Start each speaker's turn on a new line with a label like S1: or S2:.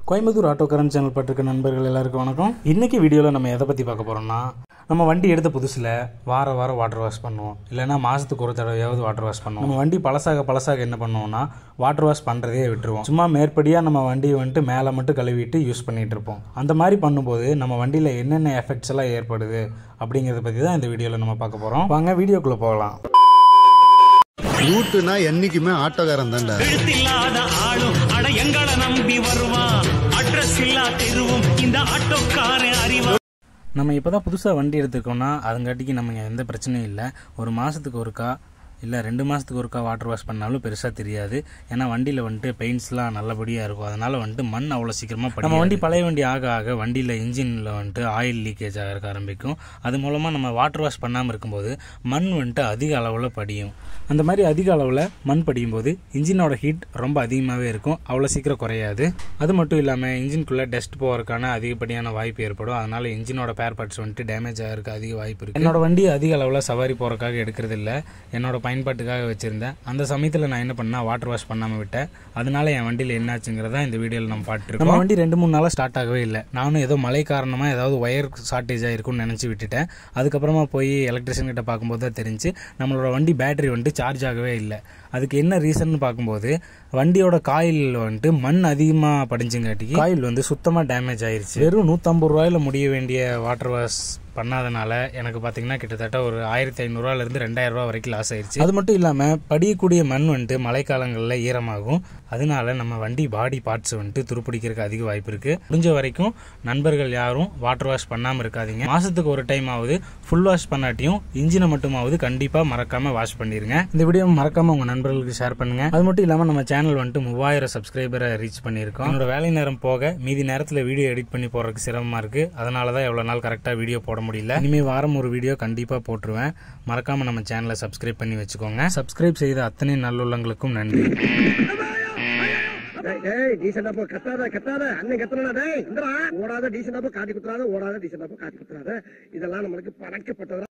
S1: கோயம்புத்தூர் ஆட்டோக்காரன் சேனல் பட்டிருக்க நண்பர்கள் எல்லாருக்கும் வணக்கம் இன்னைக்கு வீடியோவில் நம்ம எதை பற்றி பார்க்க போகிறோம்னா நம்ம வண்டி எடுத்த புதுசில் வார வாரம் வாட்டர் வாஷ் பண்ணுவோம் இல்லைன்னா மாதத்துக்கு ஒரு தடவையாவது வாட்டர் வாஷ் பண்ணுவோம் நம்ம வண்டி பழசாக பழசாக என்ன பண்ணுவோம்னா வாட்டர் வாஷ் பண்ணுறதே விட்டுருவோம் சும்மா மேற்படியாக நம்ம வண்டியை வந்துட்டு மேலே மட்டும் கழுவிட்டு யூஸ் பண்ணிகிட்டு இருப்போம் அந்த மாதிரி பண்ணும்போது நம்ம வண்டியில் என்னென்ன எஃபெக்ட்ஸ் எல்லாம் ஏற்படுது அப்படிங்கிறத பற்றி தான் இந்த வீடியோவில் நம்ம பார்க்க போகிறோம் வாங்க வீடியோக்குள்ளே போகலாம்
S2: ரூட்டுனா என்னைக்குமே ஆட்டோக்காரன் தான்டா
S3: எழுத்தில்லாத ஆளும் அட எங்களை நம்பி வருவான் அட்ரஸ் இல்லா தெருவும் இந்த ஆட்டோக்காரன் அறிவா
S1: நம்ம இப்போ தான் புதுசாக வண்டி எடுத்துருக்கோம்னா அதுங்காட்டிக்கு நமக்கு எந்த பிரச்சனையும் இல்லை ஒரு மாதத்துக்கு ஒருக்கா இல்லை ரெண்டு மாதத்துக்கு ஒருக்கா வாட்டர் வாஷ் பண்ணாலும் பெருசாக தெரியாது ஏன்னா வண்டியில் வந்துட்டு பெயிண்ட்ஸ்லாம் நல்லபடியாக இருக்கும் அதனால் வந்துட்டு மண் அவ்வளோ சீக்கிரமாக நம்ம வண்டி பழைய வண்டி ஆக ஆக வண்டியில் இன்ஜினில் வந்துட்டு ஆயில் லீக்கேஜ் ஆக ஆரம்பிக்கும் அது மூலமாக நம்ம வாட்டர் வாஷ் பண்ணாமல் இருக்கும்போது மண் வந்துட்டு அதிக அளவில் படியும் அந்த மாதிரி அதிக அளவில் மண் படியும் போது இன்ஜினோட ஹீட் ரொம்ப அதிகமாகவே இருக்கும் அவ்வளோ சீக்கிரம் குறையாது அது மட்டும் இல்லாமல் இன்ஜின்குள்ளே டஸ்ட் போகிறதுக்கான அதிகப்படியான வாய்ப்பு ஏற்படும் அதனால இன்ஜினோட பேர் பார்ட்ஸ் வந்துட்டு டேமேஜ் ஆகிறதுக்கு அதிக வாய்ப்பு இருக்குது என்னோட வண்டி அதிக அளவில் சவாரி போகிறதுக்காக எடுக்கிறது இல்லை என்னோட பயன்பாட்டுக்காக வச்சுருந்தேன் அந்த சமயத்தில் நான் என்ன பண்ணேன் வாட்டர் வாஷ் பண்ணாமல் விட்டேன் அதனால என் வண்டியில் என்னாச்சுங்கிறதா இந்த வீடியோவில் நம்ம பார்த்துருக்கோம் நம்ம வண்டி ரெண்டு மூணு நாளாக ஸ்டார்ட் ஆகவே இல்லை நானும் ஏதோ மழை காரணமாக ஏதாவது ஒயர் ஷார்ட்டேஜ் ஆயிருக்கும்னு நினச்சி விட்டுட்டேன் அதுக்கப்புறமா போய் எலக்ட்ரிஷியன் கிட்ட பார்க்கும்போது தான் தெரிஞ்சு நம்மளோட வண்டி பேட்டரி வந்துட்டு சார்ஜ் ஆகவே இல்லை அதுக்கு என்ன ரீசன் பார்க்கும்போது வண்டியோட காயில் வந்துட்டு மண் அதிகமாக படிஞ்சுங்காட்டிக்கு காயில் வந்து சுத்தமாக டேமேஜ் ஆயிருச்சு வெறும் நூற்றம்பது ரூபாயில முடிய வேண்டிய வாட்டர் வாஷ் பண்ணாதனால எனக்கு பார்த்தீங்கன்னா கிட்டத்தட்ட ஒரு ஆயிரத்தி ஐநூறுரூவாலேருந்து ரெண்டாயிரம் ரூபா வரைக்கும் லாஸ் ஆயிருச்சு அது மட்டும் இல்லாமல் படியக்கூடிய மண் வந்துட்டு மழைக்காலங்களில் ஈரமாகும் அதனால நம்ம வண்டி பாடி பார்ட்ஸ் வந்துட்டு துருப்பிடிக்கிறதுக்கு அதிக வாய்ப்பு இருக்குது முடிஞ்ச வரைக்கும் நண்பர்கள் யாரும் வாட்டர் வாஷ் பண்ணாமல் இருக்காதீங்க மாதத்துக்கு ஒரு டைம் ஆகுது ஃபுல் வாஷ் பண்ணாட்டியும் இன்ஜினை மட்டுமாவது கண்டிப்பாக மறக்காமல் வாஷ் பண்ணிடுங்க இந்த வீடியோ மறக்காமல் உங்கள் நண்பர்களுக்கு ஷேர் பண்ணுங்க அது மட்டும் இல்லாமல் நம்ம சேனல் வந்துட்டு மூவாயிரம் சப்ஸ்கிரைபரை ரீச் பண்ணியிருக்கோம் என்னோட வேலை நேரம் போக மீதி நேரத்தில் வீடியோ எடிட் பண்ணி போடுறதுக்கு சிரமமாக இருக்குது அதனால தான் எவ்வளோ நாள் கரெக்டாக வீடியோ போட முடியல இனிமேல் வாரம் ஒரு வீடியோ கண்டிப்பாக போட்டுருவேன் மறக்காமல் நம்ம சேனலை சப்ஸ்கிரைப் பண்ணி வச்சுக்கோங்க சப்ஸ்கிரைப் செய்த அத்தனை நல்லுள்ளங்களுக்கும் நன்றி
S4: டேய், டேய் டீசெண்டா போ கத்தாத கத்தாத அண்ணன் கத்தனா டேய் இந்தடா ஓடாத டீசெண்டா போ காட்டி குத்துறாத ஓடாத டீசெண்டா போ காட்டி குத்துறாத இதெல்லாம் நம்மளுக்கு பழக்கப்பட்டது